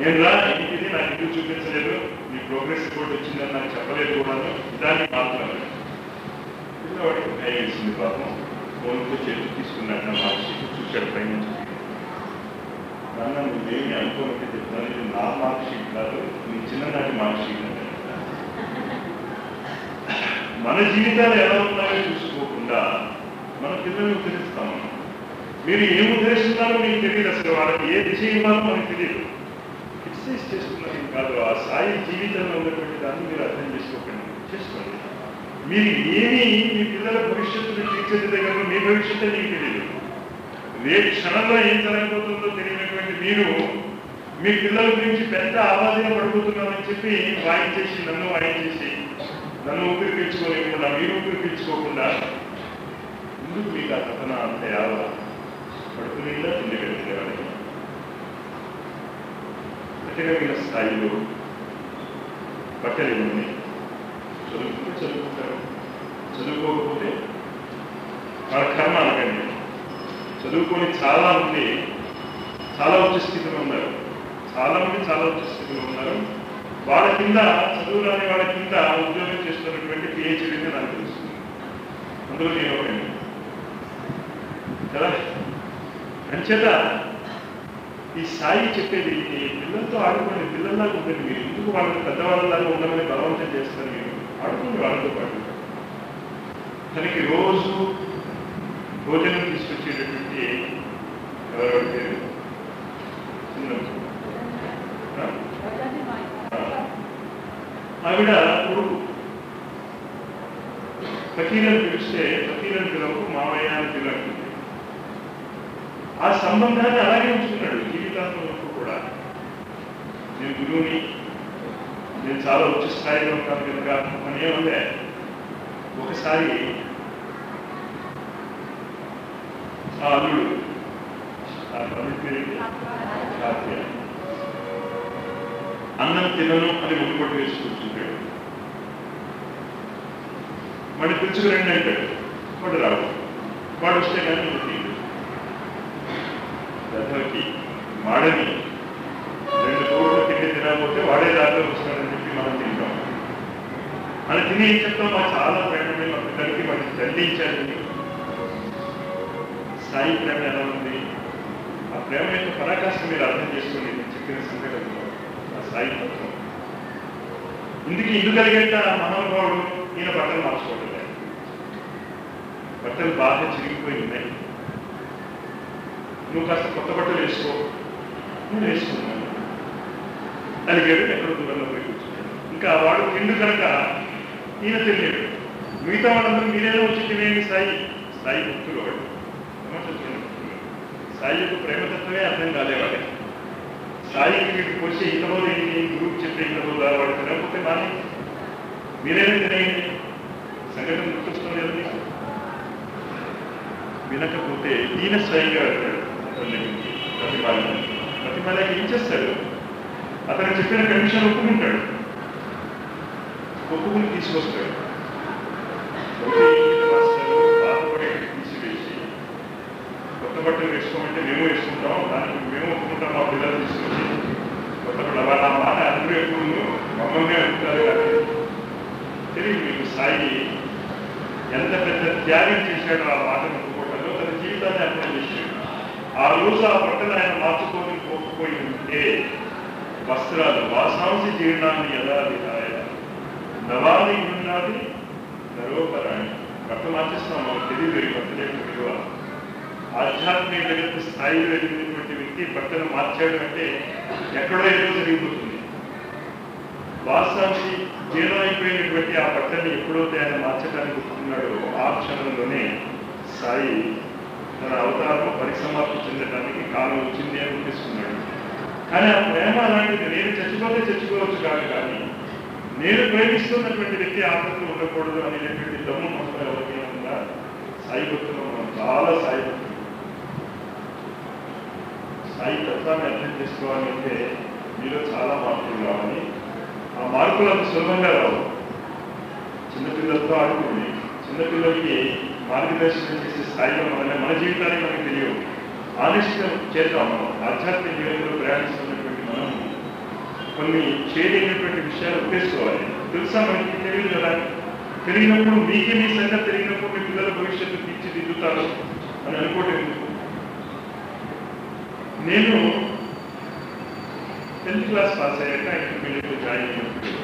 నేను రా ఇది నాకు ఎందుకు చూపించలేదు నీ ప్రోగ్రెస్ రిపోర్ట్ వచ్చిందని నాకు చెప్పలేదు కూడాను దాన్ని మాట్లాడాలి పిల్లవాడికి భయం వేసింది పాపం ఫోన్తో చేతి తీసుకున్నాడు నా మార్క్షీట్ చూశాడు పైన నాన్న నువ్వేమి అనుకోనట్టు చెప్తాను ఇది నా మార్క్షీట్ కాదు నీ చిన్ననాటి మార్క్షీట్ అంటే మన జీవితాలు ఎలా ఉన్నాయో చూసుకోకుండా మన పిల్లల్ని ఉద్ధరిస్తాము మీరు ఏం ఉద్ధరిస్తున్నారో మీకు తెలియదు అసలు వాళ్ళకి ఏ దిశ ఇవ్వాలో మనకు తెలియదు ఎక్సర్సైజ్ చేస్తున్నాం కాదు ఆ సాయి జీవితంలో ఉన్నటువంటి దాన్ని మీరు అర్థం చేసుకోకండి చేసుకోండి మీరు ఏమి మీ పిల్లల భవిష్యత్తును తీర్చిదిద్దగలరు మీ భవిష్యత్తు మీకు తెలియదు రేపు క్షణంలో ఏం జరగబోతుందో తెలియనటువంటి మీరు మీ పిల్లల గురించి పెద్ద ఆవాదన పడిపోతున్నామని చెప్పి వాయించేసి నన్ను వాయించేసి నన్ను ఊపిరి పీల్చుకోలేకుండా మీరు ఊపిరి పీల్చుకోకుండా ఎందుకు మీకు ఆ కథన అంత యావ పడుకునేలా తిండి పెట్టేవాడికి కఠినమైన స్థాయిలో బట్టలు ఇవ్వండి చదువుకుంటే చదువుకుంటారు చదువుకోకపోతే వాళ్ళ కర్మ అనకండి చదువుకొని చాలా మంది చాలా ఉచ్చ స్థితిలో ఉన్నారు చాలా మంది చాలా ఉచ్చ స్థితిలో ఉన్నారు వాళ్ళ కింద చదువు రాని వాళ్ళ కింద ఉద్యోగం చేస్తున్నటువంటి పిహెచ్డీని నాకు తెలుస్తుంది అందులో నేను ఒకటి కదా అంచేత ఈ సాయి చెప్పేది ఈ పిల్లలతో ఆడుకోండి పిల్లల్లాగా ఉంటుంది మీరు ఎందుకు వాళ్ళకి పెద్దవాళ్ళలాగా ఉండమని బలవంతం చేస్తారు మీరు ఆడుకోండి వాళ్ళతో పాటు తనకి రోజు భోజనం తీసుకొచ్చేటటువంటి ఎవరెవరి పేరు చిన్న ఆ? ఆవిడ కొడుకు ఫకీరని పిలిస్తే ఫకీరని పిలవకు మామయ్య అని పిలవండి ఆ సంబంధాన్ని అలాగే ఉంచుకున్నాడు జీవితాంతంలో కూడా నేను గురువుని నేను చాలా ఉచ్చ స్థాయిలో ఉంటాను కనుక అని ఏమంటే ఒకసారి ఆ అల్లుడు ఆ తమిళ పేరు కార్తీయ అన్నం తినను అని ముట్టుబడి వేసి కూర్చుంటాడు మళ్ళీ పిలుచుకురండి అంటాడు వాడు రాడు వాడు వస్తే కానీ నువ్వు తీయడు రథవతి మాడని రెండు కోట్లు తిండి తినకపోతే వాడే దారిలో వస్తాడని చెప్పి మనం తింటాం మనం తిని ఏం చెప్తాం మా చాలా ప్రేమని మా పిల్లలకి వాటిని తల్లించాలని సాయి ప్రేమ ఎలా ఉంది ఆ ప్రేమ యొక్క పరాకాష్ట మీరు అర్థం చేసుకుని నేను చెప్పిన సంఘటనలో ఆ సాయి తత్వం ఇందుకు ఇల్లు కలిగేట మహానుభావుడు ఈయన బట్టలు మార్చుకోవడం లేదు. బట్టలు బాగా చిరిగిపోయి ఉన్నాయి నువ్వు కాస్త కొత్త బట్టలు వేసుకో నేను వేసుకున్నాను అలిగాడు ఎక్కడ దూరంలో పోయి కూర్చున్నాడు ఇంకా వాడు తిండు కనుక ఈయన తెలియడు మిగతా వాళ్ళందరూ మీరేదో వచ్చి తినేయండి సాయి సాయి భక్తులు వాడు ఏమంటారు చూడండి భక్తులు. సాయి యొక్క ప్రేమతత్వమే అర్థం కాలేవాడే సాయికి మీకు పోసే ఇంతమంది గ్రూప్ చెప్పే ఇంతమంది వాడు తినకపోతే మాని మీరేదో తినేయండి సంఘటన గుర్తొస్తుంది కదా మీకు వినకపోతే ఈయన స్వయంగా వెళ్తాడు అతని దగ్గరికి ప్రతిపాలన ప్రతిపాలనకి ఏం చేస్తాడు అతను చెప్పిన కండిషన్ ఒప్పుకుంటాడు ఒప్పుకుని తీసుకొస్తాడు ఒకటి ఈయన మాస్టర్ బాధపడి తీసివేసి కొత్త బట్టలు వేసుకోమంటే మేము వేసుకుంటాం దానికి మేము ఒప్పుకుంటాం మా పిల్లలు తీసుకొచ్చి కొత్త బట్టలు వాళ్ళ ఆ మాట అందరూ ఎప్పుడు మమ్మల్ని అంటున్నారు కానీ తెలియదు మీకు సాయి ఎంత పెద్ద త్యాగం చేశాడో ఆ మాటను ఒప్పుకోవడంలో తన జీవితాన్ని అర్థం చేశాడు ఆ రోజు ఆ బట్టలు ఆయన మార్చుకొని పోకపోయి ఉంటే వస్త్రాలు వాసాంసి జీర్ణాన్ని ఎలా విధాయ నవాది ఉన్నది నరోపరాణి బట్ట మార్చేస్తాం మనకు తెలియదు ఈ బట్టల యొక్క విలువ ఆధ్యాత్మిక జగత్తు స్థాయిలో ఎదిగినటువంటి వ్యక్తి బట్టలు మార్చాడు అంటే ఎక్కడో ఏదో జరిగిపోతుంది వాస్తవానికి జీర్ణమైపోయినటువంటి ఆ బట్టల్ని ఎప్పుడైతే ఆయన మార్చడానికి ఒప్పుకున్నాడో ఆ క్షణంలోనే సాయి తన అవతారం పరిసమాప్తి చెందడానికి కాలం వచ్చింది అని గుర్తిస్తున్నాడు కానీ ఆ ప్రేమ అలాంటిది నేను చచ్చిపోతే చచ్చిపోవచ్చు కాదు కానీ నేను ప్రేమిస్తున్నటువంటి వ్యక్తి ఆపత్తు ఉండకూడదు అనేటువంటి దమ్ము మొత్తం ఎవరికి ఉందా సాయి భక్తులు మనం చాలా సాయి భక్తులు సాయి తత్వాన్ని అర్థం చేసుకోవాలంటే మీలో చాలా మార్పులు కావాలి ఆ మార్పులు అంత సులభంగా రావు చిన్నపిల్లలతో ఆడుకుంది చిన్నపిల్లలకి మార్గదర్శనం చేసే స్థాయిలో మన మన జీవితాన్ని మనకు తెలియవు ఆనిష్టం చేద్దాం మనం ఆధ్యాత్మిక జీవితంలో ప్రయాణిస్తున్నటువంటి మనం కొన్ని చేయలేనటువంటి విషయాలు ఒప్పేసుకోవాలి తెలుసా మనకి తెలియదు కదా తెలియనప్పుడు మీకే మీ సంగతి తెలియనప్పుడు మీ పిల్లల భవిష్యత్తు తీర్చిదిద్దుతారు అని అనుకోవటం ఎందుకు నేను టెన్త్ క్లాస్ పాస్ అయ్యాక ఇంటర్మీడియట్లో జాయిన్ అయినప్పుడు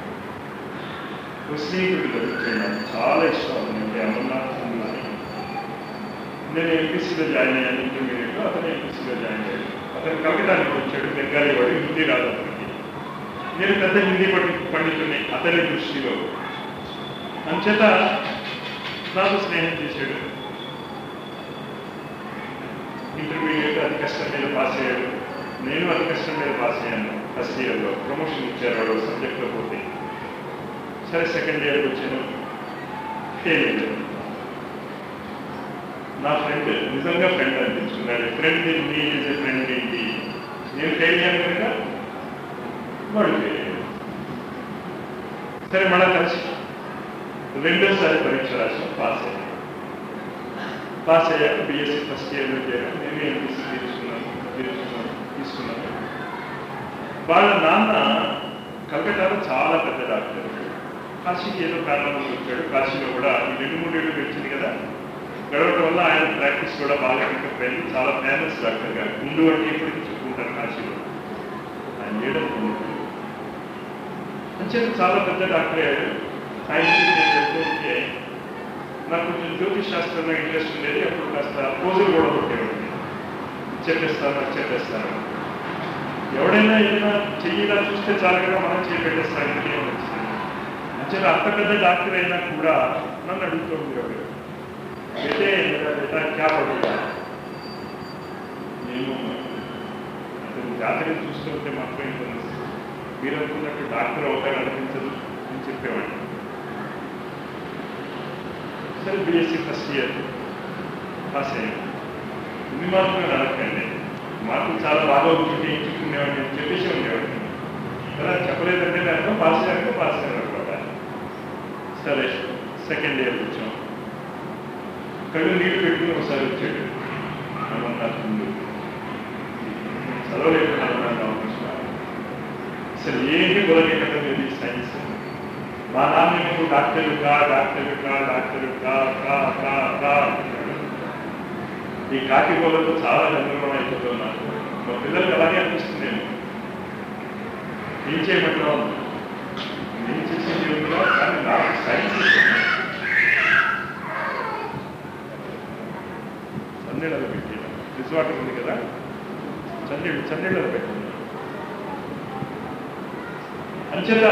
ఒక స్నేహితుడు దొరికింది నాకు చాలా ఇష్టం అంటే అమర్నాథ్ అని నేను ఎంపీసీలో జాయిన్ అయ్యాను ఇంటర్మీడియట్లో అతను ఎంపీసీలో జాయిన్ అయ్యాడు అతను కలకటానికి వచ్చాడు బెంగాలీ వాడు హిందీ రాదు అతనికి నేను పెద్ద హిందీ పండి పండితుని అతని దృష్టిలో అంచేత నాకు స్నేహం చేశాడు ఇంటర్మీడియట్ అతి కష్టం మీద పాస్ అయ్యాడు నేను అతి కష్టం మీద పాస్ అయ్యాను ఫస్ట్ ఇయర్లో ప్రమోషన్ ఇచ్చారు వాడు సబ్జెక్ట్లో పోతే సరే సెకండ్ ఇయర్కి వచ్చాను ఫెయిల్ అయ్యాను నా ఫ్రెండ్ నిజంగా ఫ్రెండ్ అనిపించుకున్నాడు friend me is a friend ఏంటి నేను ఫెయిల్ అయ్యాను కనుక వాడు ఫెయిల్ అయ్యాడు సరే మళ్ళా కలిసి రెండోసారి పరీక్ష రాసాం పాస్ అయ్యాను పాస్ అయ్యాక బీఎస్సీ ఫస్ట్ ఇయర్లో చేరాను నేను ఎంపీసీ తీసుకున్నాను తీసుకున్నాను తీసుకున్నాను వాళ్ళ నాన్న కలకట్టాలో చాలా పెద్ద డాక్టర్ కాశీకి ఏదో కారణంలో వచ్చాడు కాశీలో కూడా ఈ రెండు మూడు ఏళ్ళు వచ్చింది కదా గడవడం వల్ల ఆయన ప్రాక్టీస్ కూడా బాగా పికప్ చాలా ఫేమస్ డాక్టర్ గారు ముందు అంటే ఇప్పటికీ చెప్పుకుంటారు కాశీలో ఆయన ఏడవ అంచేత చాలా పెద్ద డాక్టర్ అయ్యాడు ఆయన నేను చెప్తూ ఉంటే నాకు కొంచెం జ్యోతిష్ శాస్త్రంలో ఇంట్రెస్ట్ ఉండేది అప్పుడు కాస్త పోజులు కూడా కొట్టేవాడిని చెప్పేస్తాను నాకు చెప్పేస్తాను ఎవడైనా ఏదైనా చెయ్యిలా చూస్తే చాలు కదా మనం చేయి పెట్టేస్తానికి వచ్చింది అంచేత అంత పెద్ద డాక్టర్ అయినా కూడా నన్ను అడుగుతూ ఉండేవాడు అయితే బేటా క్యా పడుతుందా నేను అతను జాతకం చూస్తుంటే మాత్రం ఇంకొన్ని మీరు అనుకున్నట్టు డాక్టర్ అవుతారు అనిపించదు అని చెప్పేవాడిని సరే బీఎస్సీ ఫస్ట్ ఇయర్ పాస్ అయ్యాను ఇది మాత్రమే నడకండి మార్కులు చాలా బాగా ఉంటుంటే ఏం చెప్పుకునేవాడిని అని చెప్పేసి ఉండేవాడిని కదా చెప్పలేదంటే నేను పాస్ అయ్యాక పాస్ అయ్యాను అనమాట సరే సెకండ్ ఇయర్ వచ్చాం కళ్ళు నీళ్ళు పెట్టుకుని ఒకసారి వచ్చాడు అనంతనాథ్ ముందు చదవలేదు అనంతనాథ్ రామకృష్ణ అసలు ఏమీ బొలకెక్కడం లేదు ఈ సైన్స్ మా నాన్న ఇప్పుడు డాక్టర్ కా డాక్టర్ కా డాక్టర్ కా కా కా కా అంటున్నాడు. ఈ కాకి బోలతో చాలా గందరగోళం అయిపోతుంది నాకు మా పిల్లలకి అలాగే అనిపిస్తుంది ఏం చేయమంటాం ఏం చేసేది ఉందా కానీ నాకు సైన్స్ ఇష్టం. చన్నీళ్ళలో పెట్టి ఫ్రిజ్ వాటర్ ఉంది కదా చన్నీళ్ళు చన్నీళ్ళలో పెట్టింది అంచేత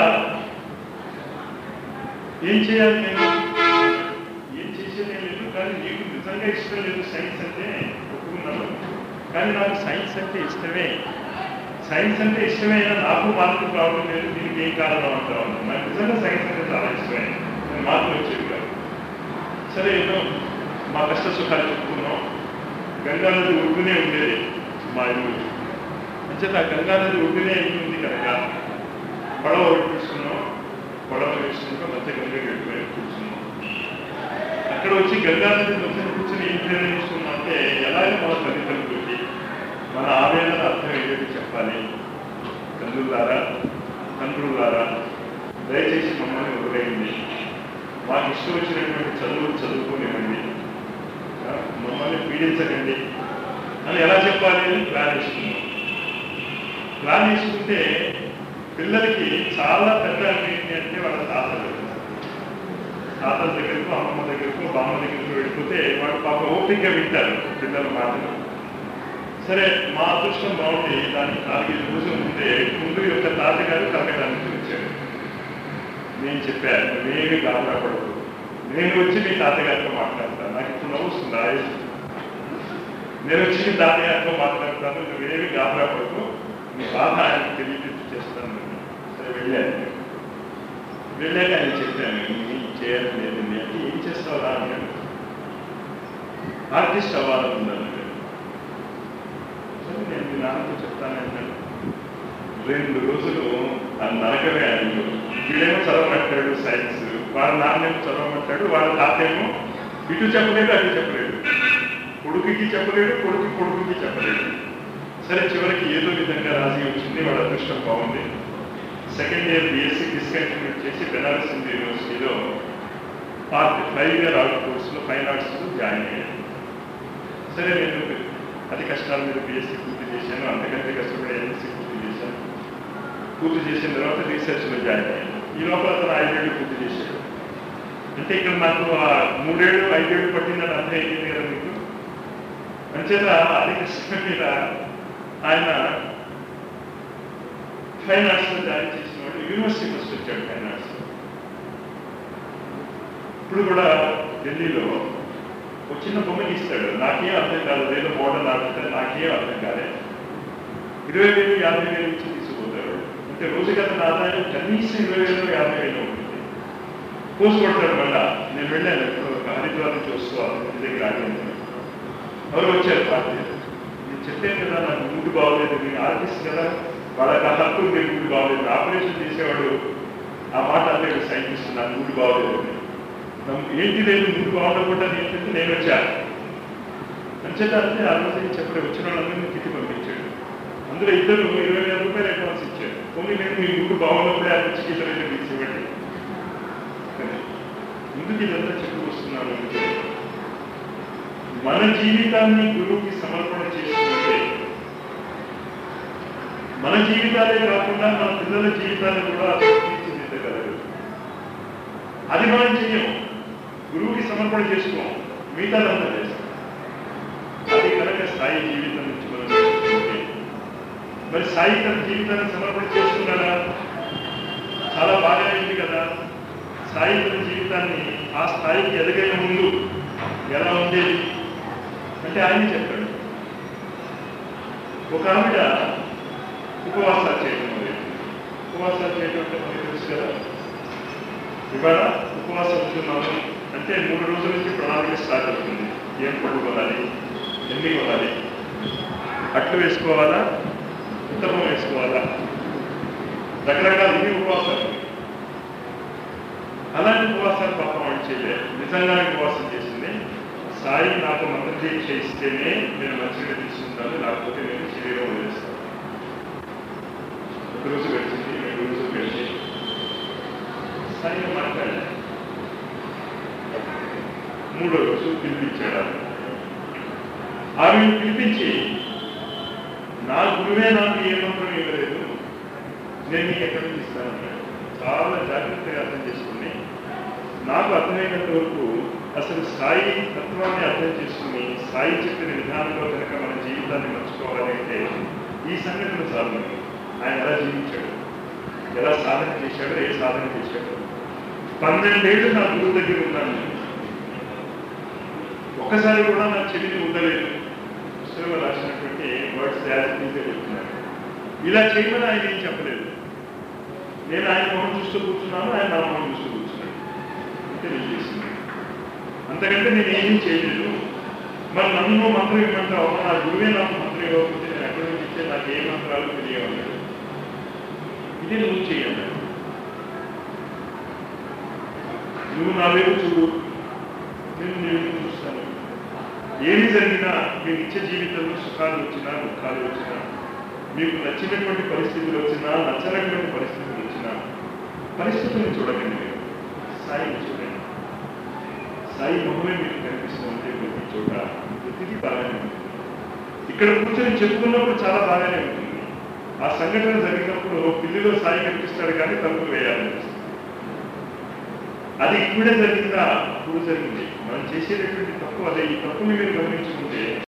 ఏం చేయాలి నేను ఏం చేసేది లేదు కానీ నీకు నిజంగా ఇష్టం లేదు సైన్స్ అంటే ఒప్పుకున్నాను కానీ నాకు సైన్స్ అంటే ఇష్టమే సైన్స్ అంటే ఇష్టమైనా నాకు మార్కులు రావడం లేదు దీనికి ఏం కారణం అంటావు నాకు నిజంగా సైన్స్ అంటే చాలా ఇష్టమే నేను మార్కులు వచ్చేది కాదు సరే ఏదో మా కష్ట సుఖాలు చెప్పుకున్నాం గంగానది ఉడ్డునే ఉండేది మా ఇల్లు అంచేత ఆ గంగానది ఉడ్డునే ఇల్లు ఉంది కనుక పడవ ఒకటి తీసుకున్నాం పడవ వేసుకుంటూ మధ్య గంగ గడిపోయి కూర్చున్నాం అక్కడ వచ్చి గంగానది మధ్య కూర్చొని ఏం నిర్ణయించుకున్నాం అంటే ఎలాగో మన తల్లిదండ్రులకి మన ఆవేదన అర్థం ఏంటంటే చెప్పాలి తండ్రులారా తండ్రులారా దయచేసి మమ్మల్ని వదిలేయండి మాకు ఇష్టం వచ్చినటువంటి చదువులు చదువుకోనివ్వండి ఆ, మమ్మల్ని పీడించకండి అని ఎలా చెప్పాలి అని ప్లాన్ వేసుకున్నాం ప్లాన్ వేసుకుంటే పిల్లలకి చాలా పెద్ద ఏంటి అంటే వాళ్ళ తాతలు తాతల దగ్గరకు అమ్మమ్మ దగ్గరకు బామ్మ దగ్గరకు వెళ్ళిపోతే వాడు పాప ఓపికగా వింటారు పిల్లల మాటలు సరే మా అదృష్టం బాగుంది దానికి నాలుగైదు రోజుల ముందే ముందు యొక్క తాతగారు కలకడానికి వచ్చాడు నేను చెప్పాను నువ్వేమి గాబరాపడదు నేను వచ్చి మీ తాతగారితో మాట్లాడతాను నాకు ఇప్పుడు నవ్వు వస్తుంది ఆ ఏజ్. నేను వచ్చి మీ తాతగారితో మాట్లాడతాను నువ్వేమి గాబరాపడదు నీ బాధ ఆయనకు తెలియజేసి చేస్తాను సరే వెళ్ళాను వెళ్ళాక ఆయన చెప్పాను ఏం చేయాలి లేదండి అంటే ఏం చేస్తావురా అన్నాడు ఆర్టిస్ట్ అవ్వాలని ఉందన్నాడు సరే నేను మీ నాన్నతో చెప్తాను అన్నాడు రెండు రోజులు ఆ నరకమే ఆయన వీడేమో చదవమంటాడు సైన్స్ వాళ్ళ నాన్నేమో చదవమంటాడు వాళ్ళ తాతేమో ఇటు చెప్పలేడు అటు చెప్పలేడు కొడుకుకి చెప్పలేడు కొడుకు కొడుకుకి చెప్పలేడు సరే చివరికి ఏదో విధంగా రాజీ వచ్చింది వాళ్ళ అదృష్టం బాగుంది సెకండ్ ఇయర్ బీఎస్సీ డిస్కంటిన్యూ చేసి బెనారస్ హిందూ యూనివర్సిటీలో ఆర్ట్ ఫైవ్ ఇయర్ ఆర్ట్ కోర్సులో ఫైన్ ఆర్ట్స్లో జాయిన్ అయ్యాను సరే నేను అతి కష్టాల మీద బీఎస్సీ పూర్తి చేశాను అంతకంటే కష్టపడి ఎంఎస్సీ పూర్తి చేశాను పూర్తి చేసిన తర్వాత రీసెర్చ్లో జాయిన్ అయ్యాను ఈ లోపల అతను ఐదేళ్ళు పూర్తి చేశాడు అంటే ఇక్కడ నాకు ఆ మూడేళ్ళు ఐదేళ్ళు పట్టిందని అర్థం అయింది కదా మీకు అంచేత అతి కష్టం మీద ఆయన ఫైన్ ఆర్ట్స్లో జాయిన్ చేసిన వాడు యూనివర్సిటీ ఫస్ట్ వచ్చాడు ఫైన్ ఆర్ట్స్లో ఇప్పుడు కూడా ఢిల్లీలో ఒక చిన్న బొమ్మ ఇస్తాడు నాకేం అర్థం కాదు ఏదో మోడల్ ఆడుతుంటే నాకేం అర్థం కాలేదు ఇరవై వేలు యాభై వేలు ఇచ్చి తీసుకుపోతాడు అంటే రోజుకి అతని ఆదాయం కనీసం ఇరవై వేలు యాభై వేలు ఉంటుంది పోస్ట్ కొడతాడు మళ్ళా నేను వెళ్ళాను ఇప్పుడు ఒక హరిద్వార్ నుంచి వస్తూ అతని దగ్గర ఆగింది ఎవరు వచ్చారు పార్టీ నేను చెప్పాను కదా నాకు మూడు బాగోలేదు నేను ఆర్టిస్ట్ కదా వాళ్ళకి ఆ హక్కు నేను మూడు బాగోలేదు ఆపరేషన్ చేసేవాడు ఆ మాట అంటే సైంటిస్ట్ నాకు మూడు బాగోలేదు అని. నాకు ఏంటి లేదు మూడు బాగుండకుండా ఏంటంటే నేను వచ్చాను అంచేత అంటే ఆ రోజు ఏం చెప్పలేదు వచ్చిన వాళ్ళందరినీ తిట్టి పంపించాడు అందులో ఇద్దరు ఇరవై వేల రూపాయలు అడ్వాన్స్ ఇచ్చారు కొన్ని నేను మీ మూడు బాగున్నప్పుడే ఆ పిచ్చికి ఇద్దరు తీసి ఇవ్వండి కానీ ఎందుకు ఇదంతా చెప్పు వస్తున్నాను అంటే మన జీవితాన్ని గురువుకి సమర్పణ చేసుకుంటే మన జీవితాలే కాకుండా మన పిల్లల జీవితాన్ని కూడా తీర్చిదిద్దగలరు అది మనం చెయ్యం గురువుకి సమర్పణ చేసుకోం మిగతాదంతా చేస్తాం అది కనుక స్థాయి జీవితం నుంచి మనం నేర్చుకుంటే మరి సాయి తన జీవితాన్ని సమర్పణ చేసుకున్నాడా చాలా బాగా అయింది కదా సాయి తన జీవితాన్ని ఆ స్థాయికి ఎదగైన ముందు ఎలా ఉండేది అంటే ఆయన చెప్పాడు ఒక ఆవిడ ఉపవాసాలు చేయడం మొదలెట్టింది. ఉపవాసాలు చేయడం అంటే మనకి తెలుసు కదా ఇవాళ ఉపవాసం ఉంటున్నాము అంటే మూడు రోజుల నుంచి ప్రణాళిక స్టార్ట్ అవుతుంది ఏం పళ్ళు కొనాలి ఎన్ని కొనాలి అట్లు వేసుకోవాలా ఉత్తమం వేసుకోవాలా రకరకాల ఇన్ని ఉపవాసాలు అలాంటి ఉపవాసాలు పాపం వాడు చేయలేదు నిజంగానే ఉపవాసం చేసింది సాయి నాకు మంత్రదీక్ష ఇస్తేనే నేను మంచిగా తీసుకుంటాను లేకపోతే నేను శరీరం వదిలేస్తాను ఒక రోజు గడిచింది రెండు రోజులు గడిచి సాయి మాట్లాడాను మూడో రోజు పిలిపించాడు ఆమె. ఆమెను పిలిపించి నా గురువే నాకు ఏ మంత్రం ఇవ్వలేదు నేను నీకు ఎక్కడ నుంచి ఇస్తానన్నాడు చాలా జాగ్రత్తగా అర్థం చేసుకుని నాకు అర్థమైనంత వరకు అసలు సాయి తత్వాన్ని అర్థం చేసుకుని సాయి చెప్పిన విధానంలో కనుక మన జీవితాన్ని మర్చుకోవాలి అంటే ఈ సంఘటన చాలు ఆయన ఎలా జీవించాడు ఎలా సాధన చేశాడు ఏ సాధన చేశాడు పన్నెండేళ్ళు నా గురువు దగ్గర ఉన్నాను నేను. ఒక్కసారి కూడా నా చెల్లిని ఉండలేదు పుస్తకంలో రాసినటువంటి వర్డ్స్ యాజిటీగా చెప్తున్నాను ఇలా చేయమని ఆయన ఏం చెప్పలేదు నేను ఆయన మొహం చూస్తూ కూర్చున్నాను ఆయన నా మొహం చూస్తూ కూర్చున్నాడు అంటే నేను చేసింది అంతకంటే నేను ఏమీ చేయలేదు మరి నన్ను నువ్వు మంత్రం ఇవ్వమంటావు నా గురువే నాకు మంత్రం ఇవ్వకపోతే నేను ఎక్కడి నుంచి ఇచ్చే నాకు ఏ మంత్రాలు తెలియవన్నాడు ఇది నువ్వు చేయండి నువ్వు నా వైపు చూడు నేను నేను చూస్తాను ఏమి జరిగినా మీ నిత్య జీవితంలో సుఖాలు వచ్చినా దుఃఖాలు వచ్చినా మీకు నచ్చినటువంటి పరిస్థితులు వచ్చినా నచ్చనటువంటి పరిస్థితులు వచ్చినా పరిస్థితులను చూడకండి మీరు సాయిని చూడండి సాయి మొహమే మీకు కనిపిస్తూ ఉంటే ప్రతి చోట ప్రతిదీ బాగానే ఉంటుంది ఇక్కడ కూర్చొని చెప్పుకున్నప్పుడు చాలా బాగానే ఉంటుంది ఆ సంఘటన జరిగినప్పుడు పిల్లిలో సాయి కనిపిస్తాడు కానీ తలుపు వేయాలనిపిస్తుంది అది ఇప్పుడే జరిగిందా ఇప్పుడు జరిగింది మనం చేసేటటువంటి తప్పు అదే ఈ తప్పుని మీరు గమనించుకుంటే